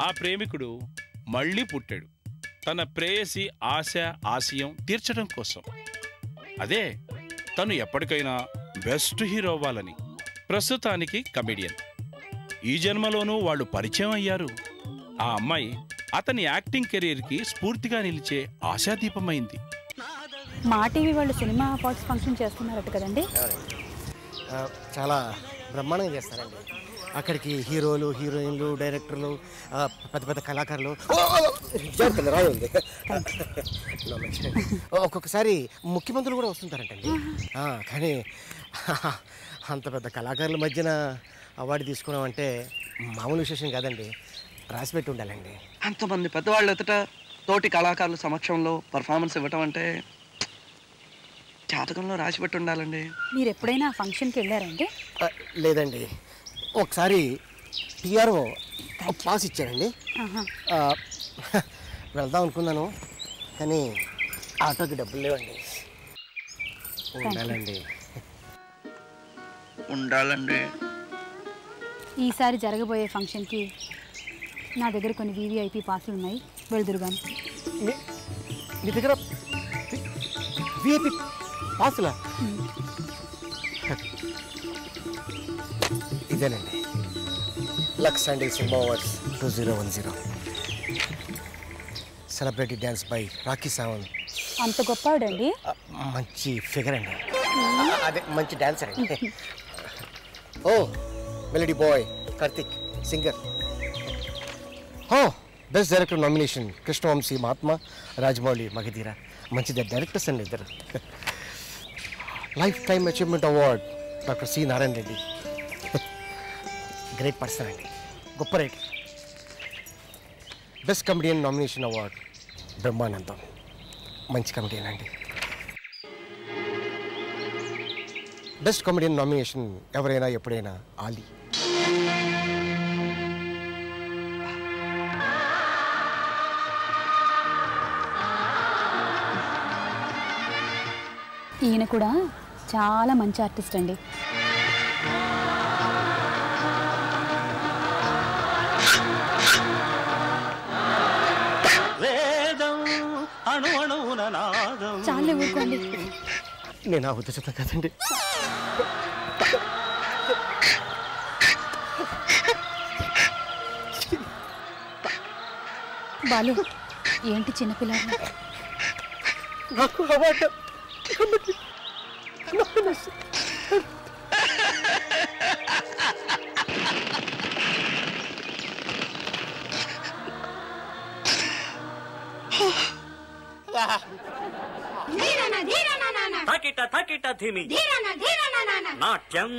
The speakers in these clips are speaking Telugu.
ఆ ప్రేమికుడు మళ్ళీ పుట్టాడు తన ప్రేయసి ఆశ ఆశయం తీర్చడం కోసం అదే తను ఎప్పటికైనా బెస్ట్ హీరో అవ్వాలని ప్రస్తుతానికి కమెడియన్ ఈ జన్మలోనూ వాళ్ళు పరిచయం అయ్యారు ఆ అమ్మాయి అతని యాక్టింగ్ కెరీర్కి స్ఫూర్తిగా నిలిచే ఆశాదీపమైంది మా టీవీ వాళ్ళు సినిమా అవార్డ్స్ ఫంక్షన్ చేస్తున్నారట కదండి ఆ, చాలా బ్రహ్మాండంగా చేస్తారండి అక్కడికి హీరోలు హీరోయిన్లు డైరెక్టర్లు ఆ, పెద్ద పెద్ద కళాకారులు ఓ, ఓ, జాగ్రత్తగా రాయి ఉంది నా మంచిదండి. ఒక్కొక్కసారి ముఖ్యమంత్రులు కూడా వస్తుంటారంటండి ఆ, కానీ అంత పెద్ద కళాకారుల మధ్యన అవార్డు తీసుకున్నామంటే మామూలు విశేషం కాదండి రాసిపెట్టి ఉండాలండి అంతమంది పెద్దవాళ్ళు ఎదుట తోటి కళాకారుల సమక్షంలో పర్ఫార్మెన్స్ ఇవ్వటం అంటే జాతకంలో రాసిపెట్టి ఉండాలండి మీరు ఎప్పుడైనా ఆ ఫంక్షన్కి వెళ్ళారండి ఆ, లేదండి ఒకసారి టీఆర్ఓ పాస్ ఇచ్చారండి ఆహా. ఆ, వెళ్దాం అనుకున్నాను కానీ ఆటోకి డబ్బులు లేవండి ఉండాలండి ఉండాలండి ఈసారి జరగబోయే ఫంక్షన్కి నా దగ్గర కొన్ని వీవీఐపీ పాసులు ఉన్నాయి వెళ్దురుగాను మీ మీ దగ్గర విఐపి పాసులా ఇదేనండి Lux sandal cinema awards two zero one zero celebrity dance by Rakhi Sawant అంత గొప్పవాడండి ఆ, మంచి ఫిగర్ అండి అదే మంచి డాన్సర్ అండి ఓ మెలడీ బాయ్ కార్తిక్ సింగర్ ఓ best director nomination Krishnavamsi Mahatma Rajamouli Magadheera మంచి డైరెక్టర్స్ అండి ఇద్దరు life time achievement award doctor C Narayana Reddy great person అండి గొప్ప writer best comedian nomination award Brahmanandam మంచి కమెడియన్ అండి బెస్ట్ కామెడియన్ నామినేషన్ ఎవరైనా ఎప్పుడైనా ఆలీ ఈయన కూడా చాలా మంచి ఆర్టిస్ట్ అండి వేదం అణు అణువున నాదం చాలే ఊరుకోండి నేను ఆ ఉద్దేశం కదండి బాలు ఏంటి చిన్నపిల్లలు నాకు అవార్డు తకిట తకిట ధిమి నాట్యం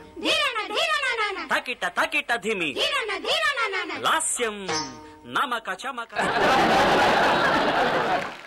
తకిట తకిట ధిమి లాస్యం నమక చమక